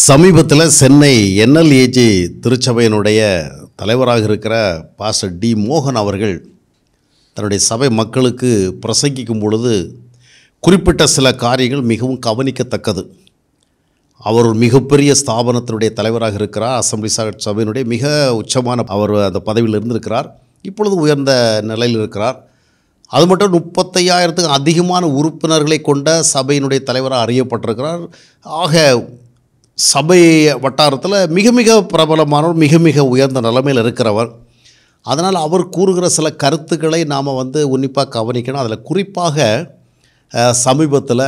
சமீபத்தில் சென்னை என்எல்ஏஜி திருச்சபையினுடைய தலைவராக இருக்கிற பாஸ்டர் டி மோகன் அவர்கள் தன்னுடைய சபை மக்களுக்கு பிரசங்கிக்கும் பொழுது குறிப்பிட்ட சில காரியங்கள் மிகவும் கவனிக்கத்தக்கது அவர் ஒரு மிகப்பெரிய ஸ்தாபனத்தினுடைய தலைவராக இருக்கிறார் அசம்பிளி ச- சபையினுடைய மிக உச்சமான அவர் அந்த பதவியில் இருந்திருக்கிறார் இப்பொழுது உயர்ந்த நிலையில் இருக்கிறார் அது மட்டும் முப்பத்தையாயிரத்துக்கு அதிகமான உறுப்பினர்களை கொண்ட சபையினுடைய தலைவராக அறியப்பட்டிருக்கிறார் ஆக சபை வட்டாரத்தில் மிக மிக பிரபலமானவர் மிக மிக உயர்ந்த நிலைமையில் இருக்கிறவர் அதனால் அவர் கூறுகிற சில கருத்துக்களை நாம் வந்து உன்னிப்பாக கவனிக்கணும் அதில் குறிப்பாக அஹ், சமீபத்தில்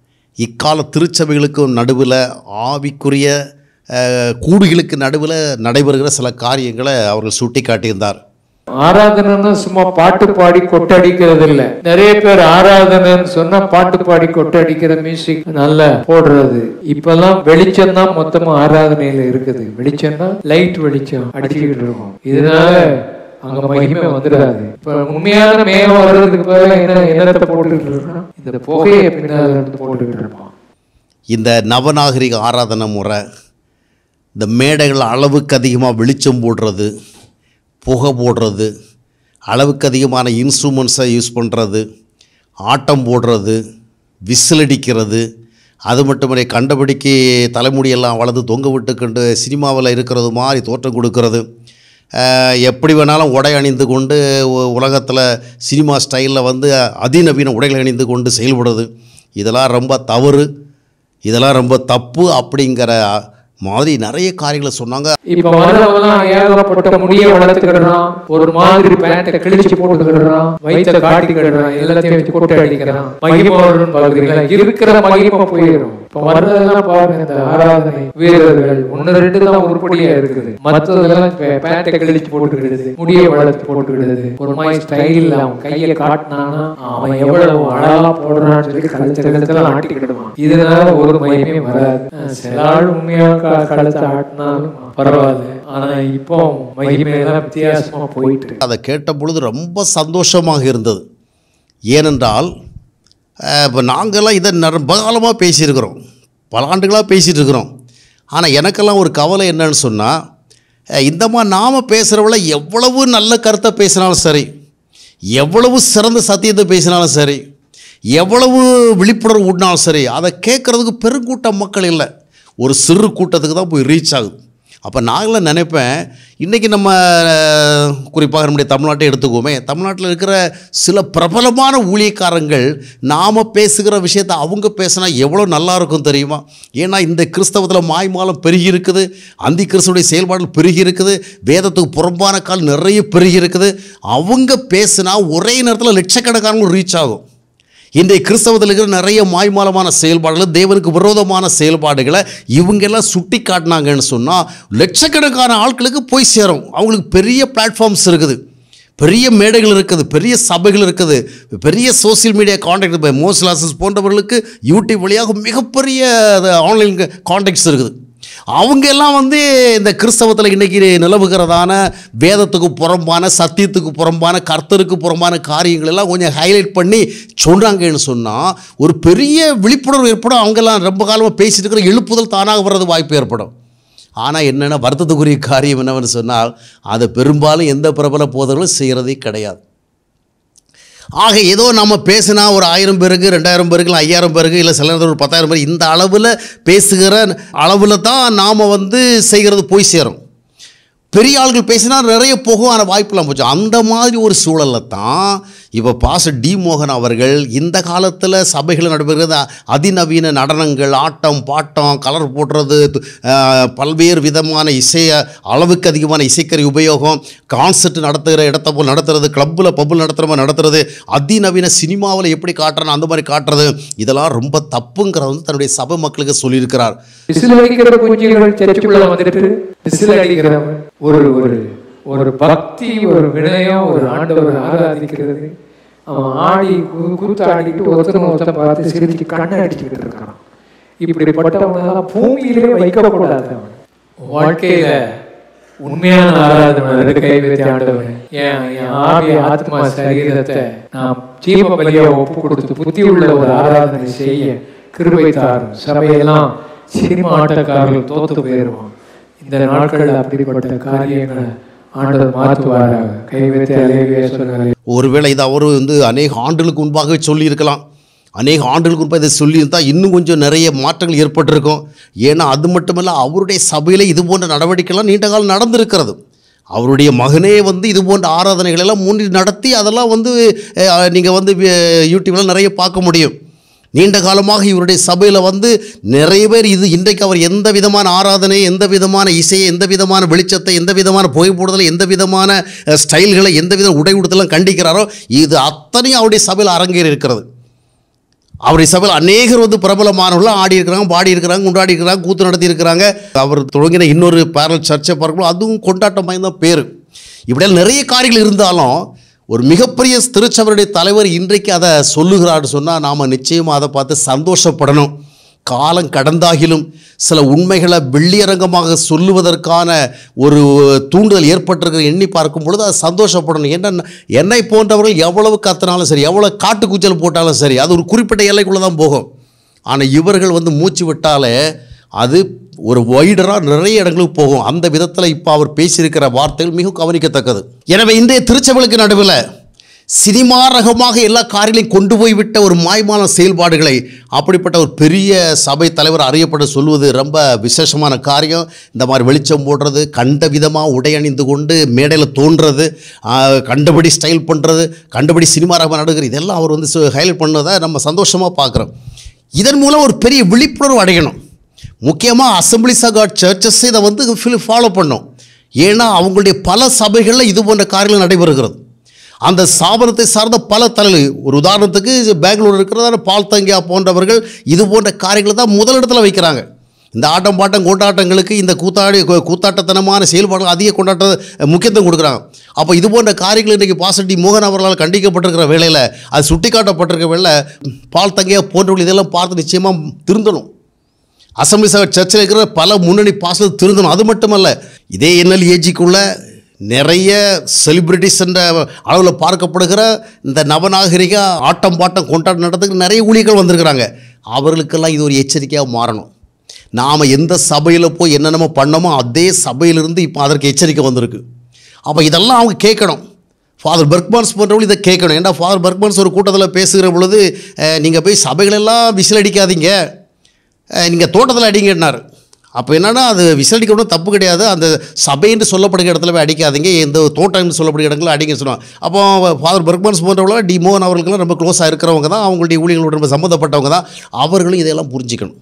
இக்கால திருச்சபைகளுக்கும் நடுவில் ஆவிக்குரிய அஹ், கூடுகளுக்கு நடுவில் நடைபெறுகிற சில காரியங்களை அவர்கள் சுட்டி காட்டியிருந்தார் ஆராதனைன்னா சும்மா பாட்டு பாடி கொட்டடிக்கிறது இல்ல நிறைய பேர் ஆராதனைன்னு சொன்னா பாட்டு பாடி கொட்டடிக்கிற மியூசிக் நல்ல போடுறது இப்பெல்லாம் வெளிச்சம் தான் மொத்தமா ஆராதனையில இருக்குது வெளிச்சம்னா லைட் வெளிச்சம் அடிச்சுக்கிட்டு இருக்கும் இதனால அங்க மகிமை வந்துடாது இப்ப உண்மையான மேகம் வர்றதுக்கு பதிலா என்ன என்னத்தை போட்டுக்கிட்டு இருக்கான் இந்த புகையை பின்னால இருந்து போட்டுக்கிட்டு இருப்பான் இந்த நவநாகரிக ஆராதனை முறை இந்த மேடைகள் அளவுக்கு அதிகமாக வெளிச்சம் போடுறது புகை போடுறது அளவுக்கு அதிகமான இன்ஸ்ட்ருமெண்ட்ஸை யூஸ் பண்ணுறது ஆட்டம் போடுறது விசில் அடிக்கிறது அது மட்டுமில்லை கண்டபடிக்கு தலைமுடியெல்லாம் வளர்ந்து தொங்க விட்டுக்கொண்டு சினிமாவில் இருக்கிறது மாதிரி தோற்றம் கொடுக்கறது அஹ், எப்படி வேணாலும் உடை அணிந்து கொண்டு உலகத்தில் சினிமா ஸ்டைலில் வந்து அதிநவீன உடைகள் அணிந்து கொண்டு செயல்படுறது இதெல்லாம் ரொம்ப தவறு இதெல்லாம் ரொம்ப தப்பு அப்படிங்கிற மாதிரி நிறைய காரியங்களை சொன்னாங்க இப்ப வர்றவங்கலாம் ஏகப்பட்ட முடிய வளர்த்துக்கிடுறான் ஒரு மாதிரி பேண்ட்டை கிழிச்சு போட்டுக்கிடுறான் வயிற்ற காட்டிக்கிடுறான் எல்லாத்தையும் வச்சு கொட்டை அடிக்கிறான் மகிமை வரும்னு பாக்குறீங்களா இருக்கிற மகிமை போயிடும் இப்ப வர்றதெல்லாம் பாருங்க இந்த ஆராதனை வீரர்கள் ஒன்னு ரெண்டு தான் உருப்படியா இருக்குது மற்றதெல்லாம் பே- பேண்ட்டை கிழிச்சு போட்டுக்கிடுது முடிய வளர்த்து போட்டுக்கிடுது ஒரு மாதிரி ஸ்டைல் அவன் கையை காட்டினானா அவன் எவ்வளவு அழகா போடுறான்னு சொல்லி கழுத்து கழுத்தெல்லாம் ஆட்டிக்கிடுவான் இதனால ஒரு மகிமையும் வராது அஹ் சில ஆள் உண்மையா க- கழுத்தை ஆட்டினாலும் பரவாயில்ல ஆனா இப்போ மகிமையெல்லாம் வித்தியாசமா போயிட்டு இருக்கு. அதை கேட்ட பொழுது ரொம்ப சந்தோஷமாக இருந்தது ஏனென்றால் இப்போ நாங்கள்லாம் இதை ரொம்ப காலமாக பேசியிருக்கிறோம் பல ஆண்டுகளாக பேசிகிட்டு இருக்கிறோம் ஆனால் எனக்கெல்லாம் ஒரு கவலை என்னன்னு சொன்னால் இந்த மாதிரி நாம் பேசுகிறவள எவ்வளவு நல்ல கருத்தை பேசினாலும் சரி எவ்வளவு சிறந்த சத்தியத்தை பேசினாலும் சரி எவ்வளவு விழிப்புணர்வு ஊட்டினாலும் சரி அதை கேட்குறதுக்கு பெருங்கூட்ட மக்கள் இல்லை ஒரு சிறு கூட்டத்துக்கு தான் போய் ரீச் ஆகுது அப்போ நாங்களும் நினைப்பேன் இன்றைக்கி நம்ம அஹ், குறிப்பாக நம்முடைய தமிழ்நாட்டை எடுத்துக்குவோமே தமிழ்நாட்டில் இருக்கிற சில பிரபலமான ஊழியக்காரங்கள் நாம் பேசுகிற விஷயத்தை அவங்க பேசினா எவ்வளோ நல்லா இருக்கும் தெரியுமா ஏன்னா இந்த கிறிஸ்தவத்தில் மாய்மாலம் பெருகி இருக்குது அந்தி கிறிஸ்துடைய செயல்பாடுகள் பெருகி இருக்குது வேதத்துக்கு புறம்பான கால் நிறைய பெருகி இருக்குது அவங்க பேசினா ஒரே நேரத்தில் லட்சக்கணக்கானவங்க ரீச் ஆகும் இன்றைய கிறிஸ்தவத்தில் இருக்கிற நிறைய மாய்மாலமான செயல்பாடுகள் தேவனுக்கு விரோதமான செயல்பாடுகளை இவங்கெல்லாம் சுட்டி காட்டினாங்கன்னு சொன்னால் லட்சக்கணக்கான ஆட்களுக்கு போய் சேரும் அவங்களுக்கு பெரிய பிளாட்ஃபார்ம்ஸ் இருக்குது பெரிய மேடைகள் இருக்குது பெரிய சபைகள் இருக்குது பெரிய சோஷியல் மீடியா காண்டாக்ட் இப்போ மோஸ்லாசஸ் போன்றவர்களுக்கு யூடியூப் வழியாக மிகப்பெரிய ஆன்லைன் காண்டாக்ட்ஸ் இருக்குது அவங்க எல்லாம் வந்து இந்த கிறிஸ்தவத்தில் இன்றைக்கி நிலவுகிறதான வேதத்துக்கு புறம்பான சத்தியத்துக்கு புறம்பான கர்த்தருக்கு புறம்பான காரியங்கள் எல்லாம் கொஞ்சம் ஹைலைட் பண்ணி சொல்கிறாங்கன்னு சொன்னால் ஒரு பெரிய விழிப்புணர்வு ஏற்படும் அவங்கெல்லாம் ரொம்ப காலமாக பேசிட்டு இருக்கிற எழுப்புதல் தானாக வர்றது வாய்ப்பு ஏற்படும் ஆனால் என்னென்ன வருத்தத்துக்குரிய காரியம் என்னவென்னு சொன்னால் அதை பெரும்பாலும் எந்த பிரபல போதர்களும் செய்கிறதே கிடையாது ஆக ஏதோ நம்ம பேசினா ஒரு ஆயிரம் பேருக்கு ரெண்டாயிரம் பேருக்கு இல்லை ஐயாயிரம் பேருக்கு இல்லை சில நேரத்தில் ஒரு பத்தாயிரம் பேர் இந்த அளவில் பேசுகிற அளவில் தான் நாம் வந்து செய்கிறது போய் சேரும் பெரிய ஆள்கள் பேசினா நிறைய போகும் ஆனால் வாய்ப்பெல்லாம் போச்சு அந்த மாதிரி ஒரு சூழலில் தான் இப்போ பாச டி மோகன் அவர்கள் இந்த காலத்தில் சபைகள் நடைபெறுகிற அதிநவீன நடனங்கள் ஆட்டம் பாட்டம் கலர் போடுறது து- ஆஹ், பல்வேறு விதமான இசை அளவுக்கு அதிகமான இசைக்கருவி உபயோகம் கான்சர்ட் நடத்துகிற இடத்த போல் நடத்துறது கிளப்பில் பப்புல் நடத்துகிற மாதிரி நடத்துறது அதிநவீன சினிமாவில் எப்படி காட்டுறானோ அந்த மாதிரி காட்டுறது இதெல்லாம் ரொம்ப தப்புங்கிறத வந்து தன்னுடைய சபை மக்களுக்கு சொல்லியிருக்கிறார் விசில் அடிக்கிற குஞ்சுகள் சர்ச்சுக்குள்ள வந்துட்டு விசில் அடிக்கிறவன் ஒரு ஒரு ஒரு பக்தி ஒரு வினயம் ஒரு ஆண்டவர் ஆராதிக்கிறது அவன் ஆடி கு- கூத்து ஆடிட்டு ஒருத்தன் ஒருத்தன் பார்த்து சிரிச்சு கண்ணை அடிச்சுக்கிட்டு இருக்கான் இப்படிப்பட்டவனெல்லாம் பூமியிலே வைக்கக்கூடாது அவன் வாழ்க்கையில உண்மையான ஆராதனை அது கை வைத்து ஆண்டவன் என் என் ஆவி ஆத்மா சரீரத்தை நாம் ஜீவ பலியா ஒப்பு கொடுத்து புத்தி உள்ள ஒரு ஆராதனை செய்ய கிருபை தாரும் சபையெல்லாம் சினிமா ஆட்டக்காரர்கள் தோத்து போயிடுவான் இந்த நாட்களில் அப்படிப்பட்ட காரியங்களை ஆண்டவர் மாற்றுவாராக கை வைத்து அலேலியா சொல்லுங்கள் ஒருவேளை இது அவர் வந்து அநேக ஆண்டுகளுக்கு முன்பாகவே சொல்லியிருக்கலாம் அநேக ஆண்டுகளுக்கு முன்பாக இதை சொல்லியிருந்தா இன்னும் கொஞ்சம் நிறைய மாற்றங்கள் ஏற்பட்டிருக்கும் ஏன்னா அது மட்டுமல்ல அவருடைய சபையில் இது போன்ற நடவடிக்கைலாம் நீண்ட காலம் நடந்திருக்கிறது அவருடைய மகனே வந்து இது போன்ற ஆராதனைகள் எல்லாம் முன்னி நடத்தி அதெல்லாம் வந்து நீங்கள் வந்து யூடியூப்ல நிறைய பார்க்க முடியும் நீண்ட காலமாக இவருடைய சபையில் வந்து நிறைய பேர் இது இன்றைக்கு அவர் எந்த விதமான ஆராதனை எந்த விதமான இசையை எந்த விதமான வெளிச்சத்தை எந்த விதமான புகைப்போடுதலை எந்த விதமான அஹ், ஸ்டைல்களை எந்த வித உடை உடுத்தலாம் கண்டிக்கிறாரோ இது அத்தனையும் அவருடைய சபையில் அரங்கேறி இருக்கிறது அவருடைய சபையில் அநேகர் வந்து பிரபலமானவர்கள் ஆடி இருக்கிறாங்க பாடி இருக்கிறாங்க கொண்டாடி இருக்கிறாங்க கூத்து நடத்தி இருக்கிறாங்க அவர் தொடங்கின இன்னொரு பேரல் சர்ச்சை பார்க்கும்போது அதுவும் கொண்டாட்டம் தான் பேர் இப்படியெல்லாம் நிறைய காரியங்கள் இருந்தாலும் ஒரு மிகப்பெரிய திருச்சபருடைய தலைவர் இன்றைக்கு அதை சொல்லுகிறான்னு சொன்னால் நாம் நிச்சயமாக அதை பார்த்து சந்தோஷப்படணும் காலம் கடந்தாகிலும் சில உண்மைகளை வெள்ளியரங்கமாக சொல்லுவதற்கான ஒரு தூண்டுதல் ஏற்பட்டிருக்கிற எண்ணி பார்க்கும் பொழுது அது சந்தோஷப்படணும் என்ன என்னை போன்றவர்கள் எவ்வளவு கத்தினாலும் சரி எவ்வளோ காட்டுக்கூச்சல் போட்டாலும் சரி அது ஒரு குறிப்பிட்ட எல்லைக்குள்ளே தான் போகும் ஆனால் இவர்கள் வந்து மூச்சு விட்டாலே அது ஒரு வைடராக நிறைய இடங்களுக்கு போகும் அந்த விதத்தில் இப்போ அவர் பேசியிருக்கிற வார்த்தைகள் மிகவும் கவனிக்கத்தக்கது எனவே இன்றைய திருச்சபைகளுக்கு நடுவில் சினிமா ரகமாக எல்லா காரியங்களையும் கொண்டு போய் விட்ட ஒரு மாய்மான செயல்பாடுகளை அப்படிப்பட்ட ஒரு பெரிய சபை தலைவர் அறியப்பட சொல்வது ரொம்ப விசேஷமான காரியம் இந்த மாதிரி வெளிச்சம் போடுறது கண்ட விதமாக உடை அணிந்து கொண்டு மேடையில் தோன்றது ஆஹ், கண்டபடி ஸ்டைல் பண்ணுறது கண்டபடி சினிமா ரகமாக நடக்கிறது இதெல்லாம் அவர் வந்து ஹைலைட் பண்ணதை நம்ம சந்தோஷமாக பார்க்குறோம் இதன் மூலம் ஒரு பெரிய விழிப்புணர்வு அடையணும் முக்கியமாக அசம்பிளிஸ் ஆஃப் காட் சர்ச்சஸ் இதை வந்து ஃபாலோ பண்ணும் ஏன்னா அவங்களுடைய பல சபைகளில் இது போன்ற காரியங்கள் நடைபெறுகிறது அந்த ஸ்தாபனத்தை சார்ந்த பல தலைவர் ஒரு உதாரணத்துக்கு பெங்களூர் இருக்கிறதான பால் தங்கியா போன்றவர்கள் இது போன்ற காரியங்களை தான் முதலிடத்தில் வைக்கிறாங்க இந்த ஆட்டம் பாட்டம் கொண்டாட்டங்களுக்கு இந்த கூத்தாடி கூ- கூத்தாட்டத்தனமான செயல்பாடுகள் அதிக கொண்டாட்ட முக்கியத்துவம் கொடுக்குறாங்க அப்போ இது போன்ற காரியங்கள் இன்றைக்கி பாசட்டி மோகன் அவர்களால் கண்டிக்கப்பட்டிருக்கிற வேளையில் அது சுட்டிக்காட்டப்பட்டிருக்கிற வேளையில் பால் தங்கியா போன்றவர்கள் இதெல்லாம் பார்த்து நிச்சயமாக திருந்தணும் அசம்பிளி சபை சர்ச்சில் இருக்கிற பல முன்னணி பாசல் திருந்தணும் அது மட்டுமல்ல இதே என்எல்ஏஜிக்குள்ள நிறைய செலிபிரிட்டிஸ் என்ற அளவில் பார்க்கப்படுகிற இந்த நவநாகரிக ஆட்டம் பாட்டம் கொண்டாட்டம் நடத்துக்கு நிறைய ஊழியர்கள் வந்திருக்கிறாங்க அவர்களுக்கெல்லாம் இது ஒரு எச்சரிக்கையாக மாறணும் நாம் எந்த சபையில் போய் என்னென்னமோ பண்ணோமோ அதே சபையிலிருந்து இப்போ அதற்கு எச்சரிக்கை வந்திருக்கு அப்போ இதெல்லாம் அவங்க கேட்கணும் ஃபாதர் பர்க்மான்ஸ் போன்றவங்க இதை கேட்கணும் ஏன்னா ஃபாதர் பர்க்மான்ஸ் ஒரு கூட்டத்தில் பேசுகிற பொழுது நீங்கள் போய் சபைகளெல்லாம் விசில் அடிக்காதீங்க நீங்கள் தோட்டத்தில் அடிங்கன்னாரு அப்போ என்னன்னா அது விசடிக்கணும் தப்பு கிடையாது அந்த சபைன்னு சொல்லப்படுகிற இடத்துல போய் அடிக்காதீங்க இந்த தோட்டம்னு சொல்லப்படுகிற இடங்களில் அடிங்க சொன்னாங்க அப்போ ஃபாதர் பர்க்மன்ஸ் போன்றவங்களாம் டி மோகன் அவர்களுக்கெல்லாம் ரொம்ப க்ளோஸாக இருக்கிறவங்க தான் அவங்களுடைய ஊழியர்களோட ரொம்ப சம்மந்தப்பட்டவங்க தான் அவர்களும் இதெல்லாம் புரிஞ்சுக்கணும்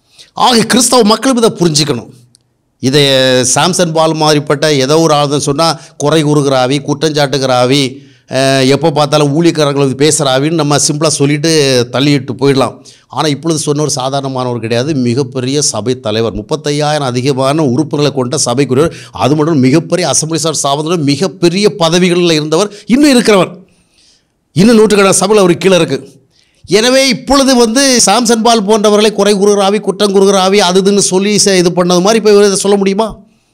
ஆக கிறிஸ்தவ மக்களும் இதை புரிஞ்சுக்கணும் இதை சாம்சன் பால் மாதிரிப்பட்ட ஏதோ ஒரு ஆள் சொன்னால் குறை கூறுகிற ஆவி குற்றஞ்சாட்டுகிற ஆவி அஹ், எப்போ பார்த்தாலும் ஊழியக்காரங்களை பேசுகிற ஆவின்னு நம்ம சிம்பிளாக சொல்லிட்டு தள்ளிட்டு போயிடலாம் ஆனால் இப்பொழுது சொன்ன ஒரு சாதாரணமானவர் கிடையாது மிகப்பெரிய சபை தலைவர் முப்பத்தையாயிரம் அதிகமான உறுப்புகளை கொண்ட சபைக்குரியவர் அது மட்டும் மிகப்பெரிய அசம்பிளி சார் சாபத்தில் மிகப்பெரிய பதவிகளில் இருந்தவர் இன்னும் இருக்கிறவர் இன்னும் நூற்றுக்கணக்கான சபையில் அவர் கீழே இருக்குது எனவே இப்பொழுது வந்து சாம்சன் பால் போன்றவர்களை குறை கூறுகிற ஆவி குற்றம் கூறுகிற ஆவி அது இதுன்னு சொல்லி ச- இது பண்ணது மாதிரி இப்போ இவர் இதை சொல்ல முடியுமா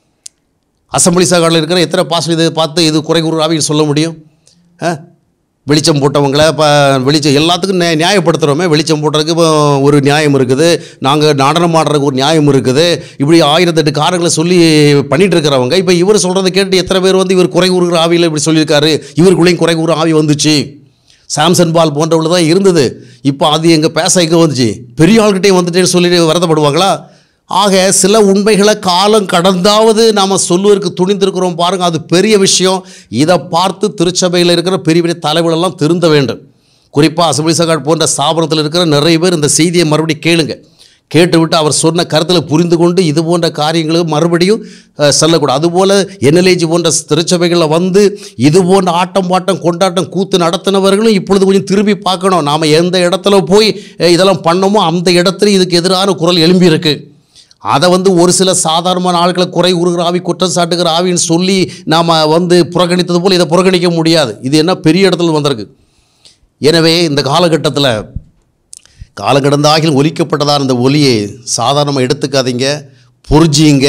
அசம்பிளி சாகாடில் இருக்கிற எத்தனை பாசம் இதை பார்த்து இது குறை கூறுகிற ஆவின்னு சொல்ல முடியும் ஆ? வெளிச்சம் போட்டவங்கள இப்போ வெளிச்சம் எல்லாத்துக்கும் நியா- நியாயப்படுத்துகிறோமே வெளிச்சம் போடுறதுக்கு இப்போ ஒரு நியாயம் இருக்குது நாங்கள் நடனம் ஆடுறதுக்கு ஒரு நியாயம் இருக்குது இப்படி ஆயிரத்தெட்டு காரணங்களை சொல்லி பண்ணிட்டு இருக்கிறவங்க இப்போ இவர் சொல்கிறத கேட்டு எத்தனை பேர் வந்து இவர் குறை கூறுகிற ஆவியில் இப்படி சொல்லியிருக்காரு இவருக்குள்ளேயும் குறை கூறுகிற ஆவி வந்துச்சு சாம்சன் பால் போன்றவங்க தான் இருந்தது இப்போ அது எங்கள் பேச எங்கே வந்துச்சு பெரிய ஆள்கிட்டே வந்துட்டேன்னு சொல்லிட்டு வருத்தப்படுவாங்களா ஆக சில உண்மைகளை காலம் கடந்தாவது நாம் சொல்லுவதற்கு துணிந்திருக்கிறோம் பாருங்கள் அது பெரிய விஷயம் இதை பார்த்து திருச்சபையில் இருக்கிற பெரிய பெரிய தலைவர்களெல்லாம் திருந்த வேண்டும் குறிப்பாக அசம்பிளி சகாட் போன்ற ஸ்தாபனத்தில் இருக்கிற நிறைய பேர் இந்த செய்தியை மறுபடியும் கேளுங்க கேட்டுவிட்டு அவர் சொன்ன கருத்தில் புரிந்து கொண்டு இது போன்ற காரியங்களுக்கு மறுபடியும் அஹ், செல்லக்கூடாது அதுபோல் என்எல்ஏஜி போன்ற திருச்சபைகளில் வந்து இது போன்ற ஆட்டம் பாட்டம் கொண்டாட்டம் கூத்து நடத்தினவர்களும் இப்பொழுது கொஞ்சம் திரும்பி பார்க்கணும் நாம் எந்த இடத்துல போய் அஹ், இதெல்லாம் பண்ணோமோ அந்த இடத்துல இதுக்கு எதிரான குரல் எழும்பி இருக்கு அதை வந்து ஒரு சில சாதாரணமான ஆட்களை குறை உருகிற ஆவி குற்றம் சாட்டுகிற ஆவின்னு சொல்லி நாம் வந்து புறக்கணித்தது போல் இதை புறக்கணிக்க முடியாது இது என்ன பெரிய இடத்துல வந்திருக்கு எனவே இந்த காலகட்டத்தில் காலம் கடந்த ஆகில் ஒலிக்கப்பட்டதான இந்த ஒலியை சாதாரணமாக எடுத்துக்காதீங்க புரிஞ்சிங்க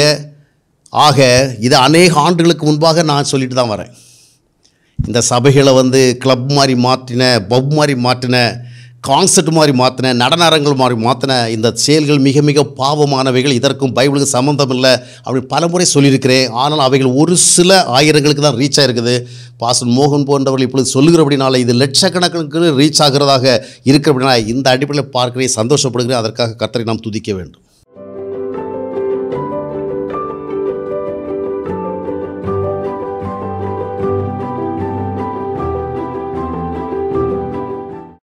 ஆக இது அநேக ஆண்டுகளுக்கு முன்பாக நான் சொல்லிட்டு தான் வரேன் இந்த சபைகளை வந்து கிளப் மாதிரி மாற்றின பப் மாதிரி மாற்றின கான்செர்ட் மாதிரி மாற்றின நடன அரங்குகள் மாதிரி மாற்றின இந்த செயல்கள் மிக மிக பாவமானவைகள் இதற்கும் பைபிளுக்கு சம்மந்தம் இல்லை அப்படி பலமுறை சொல்லியிருக்கிறேன் ஆனால் அவைகள் ஒரு சில ஆயிரங்களுக்கு தான் ரீச் ஆகிருக்குது பாசன் மோகன் போன்றவர்கள் இப்பொழுது சொல்லுகிறபடினால இது லட்சக்கணக்கிற்கு ரீச் ஆகிறதாக இருக்கிறபடினால இந்த அடிப்படையில் பார்க்கிறேன் சந்தோஷப்படுகிறேன் அதற்காக கர்த்தரை நாம் துதிக்க வேண்டும்